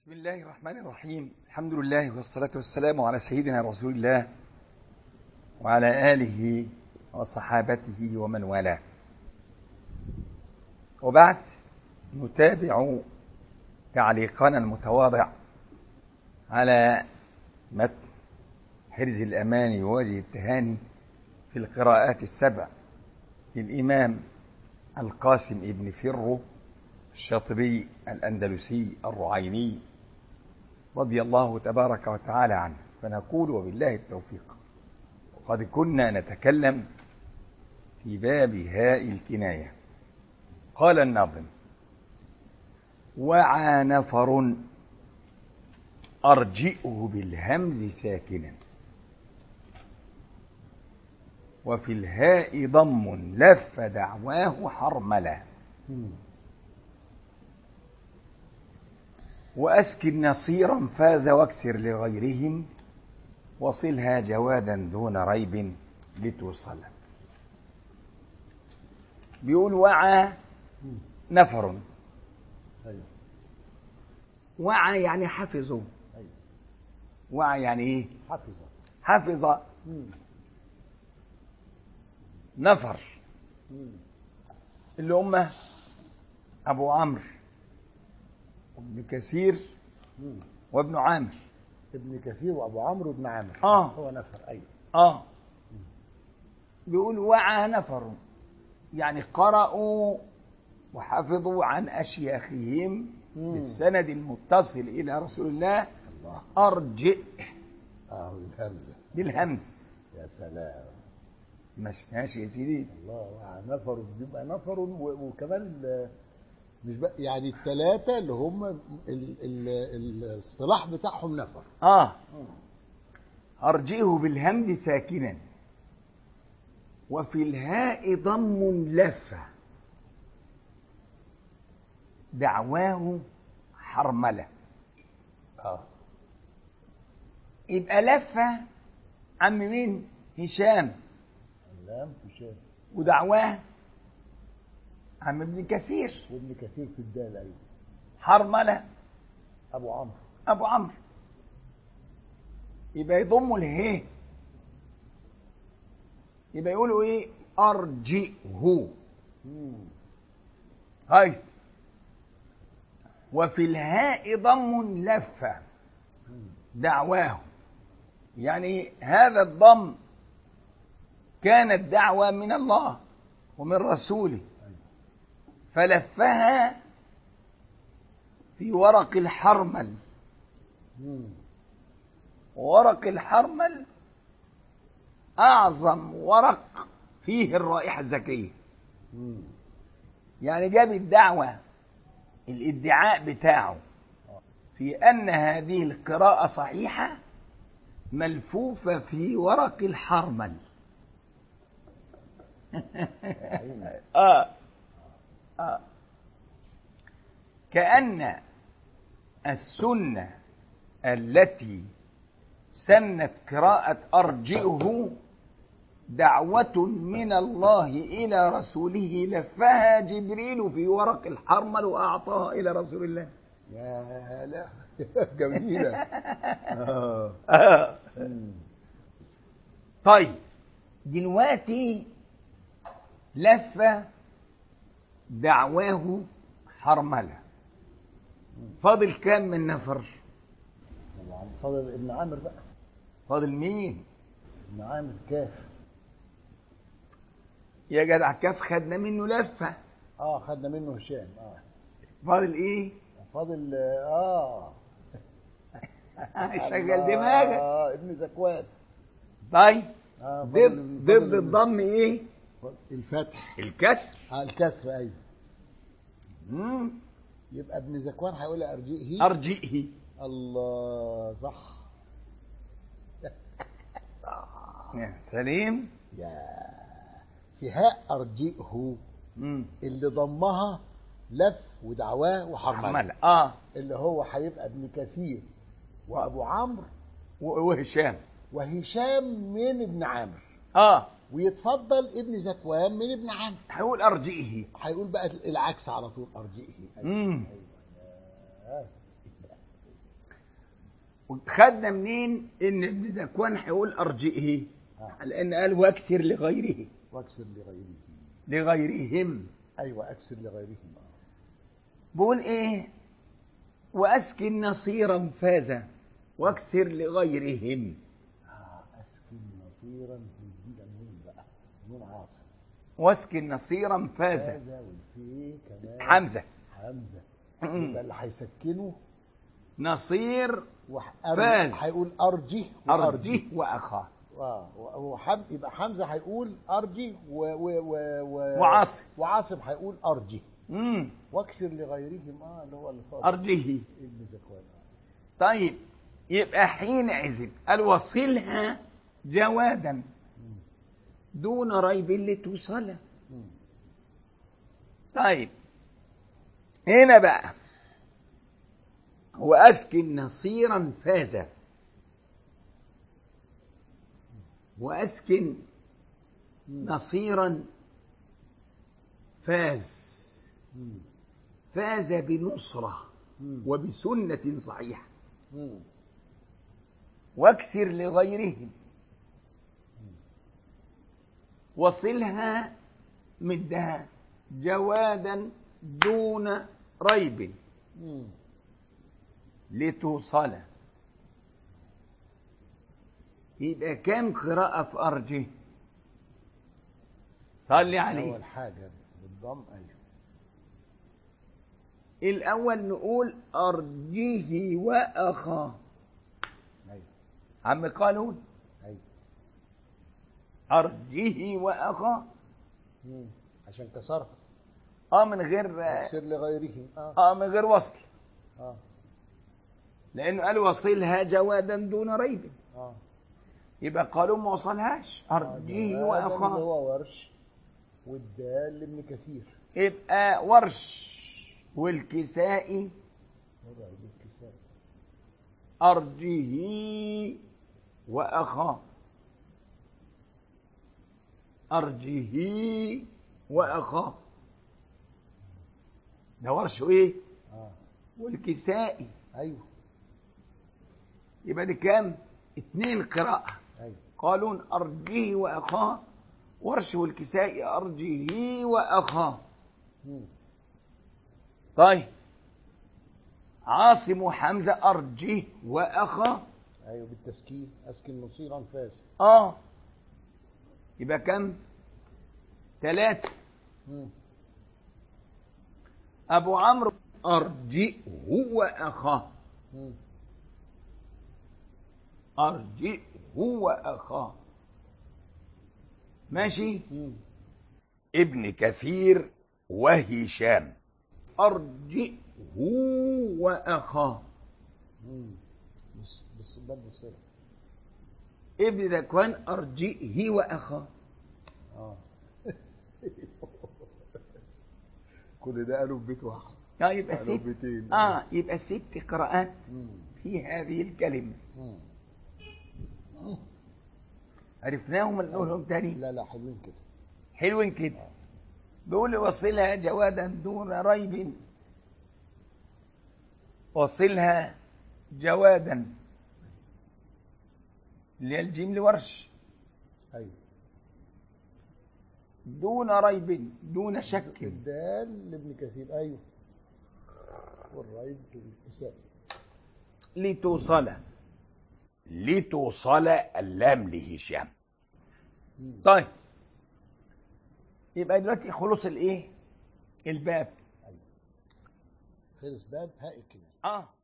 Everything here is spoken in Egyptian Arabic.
بسم الله الرحمن الرحيم الحمد لله والصلاة والسلام على سيدنا رسول الله وعلى آله وصحابته ومن والاه وبعد نتابع تعليقنا المتواضع على متن حرز الأمان ووجه التهاني في القراءات السبع للإمام القاسم ابن فرو الشاطبي الأندلسي الرعيني رضي الله تبارك وتعالى عنه فنقول وبالله التوفيق وقد كنا نتكلم في باب هاء الكناية قال الناظم وعى نفر أرجئه بالهمز ساكنا وفي الهاء ضم لف دعواه حرملا وأسكن نصيرا فاز واكسر لغيرهم وصلها جوادا دون ريب لتوصل بيقول وعى نفر أيوة. وعى يعني حفظوا أيوة. وعى يعني ايه حفظ حفظ مم. نفر مم. اللي هم ابو عمرو وابن كثير مم. وابن عامر ابن كثير وابو عمرو بن عامر آه. هو نفر ايوه اه بيقول وعى نفر يعني قرأوا وحفظوا عن أشياخهم مم. بالسند المتصل إلى رسول الله الله أرجئ اه الهمزه بالهمز يا سلام ماشي ماشي يا سيدي الله وعى نفر بيبقى نفر و- وكمان ال- مش بقى يعني الثلاثه اللي هم ال- ال- الاصطلاح بتاعهم نفر آه أرجئه بالهمز ساكنا وفي الهاء ضم لف دعواه حرملة اه يبقى لفة عم مين هشام اللام هشام ودعواه عم ابن كثير وابن كثير في الدال ايوه حرملة ابو عمرو أبو عمرو يبقى يضموا الهي يبقى يقولوا إيه أرجئه مم. هاي وفي الهاء ضم لفة مم. دعواه يعني هذا الضم كانت دعوة من الله ومن رسوله أيوة. فلفها في ورق الحرمل مم. ورق الحرمل أعظم ورق فيه الرائحة الزكية مم. يعني جاب الدعوة الادعاء بتاعه في أن هذه القراءة صحيحة ملفوفة في ورق الحرمل عيني. آه. آه. كأن السنة التي سنت قراءة أرجئه دعوة من الله إلى رسوله لفها جبريل في ورق الحرمل وأعطاها إلى رسول الله يا لا جميله اه آه. مم. طيب دلوقتي لف دعواه حرملة فاضل كام من نفر طبعا فضل ابن عامر بقى فاضل مين ابن عامر كاف يا جدع كاف خدنا منه لفة اه خدنا منه هشام اه فاضل ايه فاضل اه شغل دماغك اه ابن زكوان طيب اه ضد فاضل- ضد فاضل- الضم ايه فاضل الفتح الكسر اه الكسر ايوه مم. يبقى ابن زكوان هيقول ارجئه ارجئه الله صح يا سليم يا في هاء ارجئه مم. اللي ضمها لف ودعواه وحرمله حرملة اه اللي هو هيبقى ابن كثير وابو عمرو و- وهشام وهشام من ابن عامر اه ويتفضل ابن زكوان من ابن عامر هقول ارجئه هيقول بقى العكس على طول ارجئه مم. آه. خدنا منين ان ابن ذكوان هيقول ارجئه آه. لان قال واكسر لغيره واكسر لغيره لغيرهم ايوه اكسر لغيرهم آه. بقول ايه واسكن نصيرا فازا واكسر لغيرهم آه، اسكن نصيرا في الدين النون بقى نون عاصم واسكن نصيرا فازا هذا والفي كمان حمزه حمزه يبقى اللي هيسكنه نصير وح... فاز. هيقول ارجي ارجه واخاه اه وحم... يبقى حمزه هيقول ارجي و... و... و... و... وعاصم. وعاصم هيقول ارجي امم واكسر لغيرهم اه اللي هو اللي فاضل ارجه ابن زكوان طيب يبقى حينئذ قال وصلها جوادا مم. دون ريب لتوصلها مم. طيب هنا بقى وأسكن نصيرا فاز وأسكن مم. نصيرا فاز مم. فاز بنصرة مم. وبسنة صحيحة مم. واكسر لغيرهم وصلها مدها جوادا دون ريب مم. لتوصل يبقى كام قراءة في أرجه صلي عليه اول حاجه بالضم ايوه الأول نقول أرجه وأخاه ايوه عم قالون ايوه أرجه وأخاه مم. عشان كسرها اه من غير اكسر لغيرهم اه اه من غير وصل اه لأنه قال وصلها جوادا دون ريب اه يبقى قالوا ما وصلهاش أرجه هذا اللي وأخاه هو ورش والدال لابن كثير يبقى ورش والكسائي وضع ابن كثير أرجه وأخاه أرجه وأخاه ده ورش إيه؟ اه والكسائي ايوه يبقى دي كام؟ اتنين قراءة ايوه قالون أرجه وأخاه ورش والكسائي أرجه وأخاه مم. طيب عاصم وحمزة أرجه وأخاه ايوه بالتسكين اسكن نصيرا فاز آه يبقى كم؟ ثلاثة مم. أبو عمرو أرجئه وأخاه مم. أرجئه وأخاه ماشي مم. ابن كثير وهشام أرجئه وأخاه مم. بس بس برضه الصلة ابن ذكوان أرجئه وأخاه اه كل ده قالوا في بيت واحد آه يبقى قالوا ست بيتين آه يبقى ست قراءات مم. في هذه الكلمة مم. عرفناهم ولا نقولهم تاني لا لا حلوين كده حلوين كده بيقول وصلها جوادا دون ريب وصلها جوادا اللي هي الجيم لورش ايوه دون ريب دون شك الدال لابن كثير ايوه والريب للكسائي لتوصل لتوصل اللام لهشام مم. طيب يبقى دلوقتي خلص الايه الباب خلص باب هاء كده اه